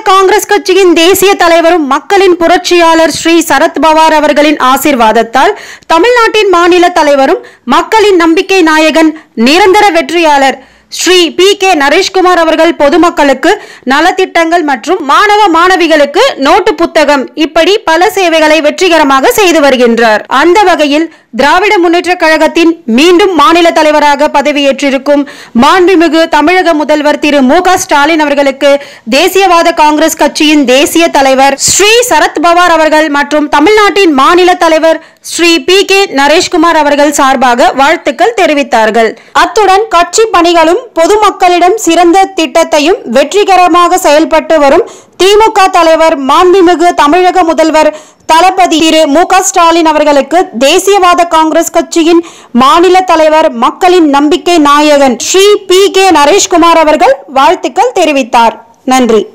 காங்கிரஸ் கட்சியின் தேசிய தலைவரும் மக்களின் புரட்சியாளர் ஸ்ரீ சரத் பவார் அவர்களின் ஆசீர்வாதத்தால் தமிழ்நாட்டின் மாநில தலைவரும் மக்களின் நம்பிக்கை நாயகன் நிரந்தர வெற்றியாளர் ஸ்ரீ பி கே நரேஷ்குமார் அவர்கள் பொதுமக்களுக்கு நலத்திட்டங்கள் மற்றும் மாணவ மாணவிகளுக்கு நோட்டு புத்தகம் இப்படி பல சேவைகளை வெற்றிகரமாக செய்து வருகின்றார் அந்த வகையில் திராவிட முன்னேற்ற கழகத்தின் மீண்டும் மாநில தலைவராக பதவியேற்றிருக்கும் மாண்புமிகு தமிழக முதல்வர் திரு மு க ஸ்டாலின் அவர்களுக்கு தேசியவாத காங்கிரஸ் கட்சியின் தேசிய தலைவர் ஸ்ரீ சரத் பவார் அவர்கள் மற்றும் தமிழ்நாட்டின் மாநில தலைவர் ஸ்ரீ பி கே நரேஷ்குமார் அவர்கள் சார்பாக வாழ்த்துக்கள் தெரிவித்தார்கள் அத்துடன் கட்சி பணிகளும் பொதுமக்களிடம் சிறந்த திட்டத்தையும் வெற்றிகரமாக செயல்பட்டு வரும் திமுக தலைவர் மாண்புமிகு தமிழக முதல்வர் தளபதி திரு மு க ஸ்டாலின் அவர்களுக்கு தேசியவாத காங்கிரஸ் கட்சியின் மாநில தலைவர் மக்களின் நம்பிக்கை நாயகன் ஸ்ரீ பி கே நரேஷ்குமார் அவர்கள் வாழ்த்துக்கள் தெரிவித்தார் நன்றி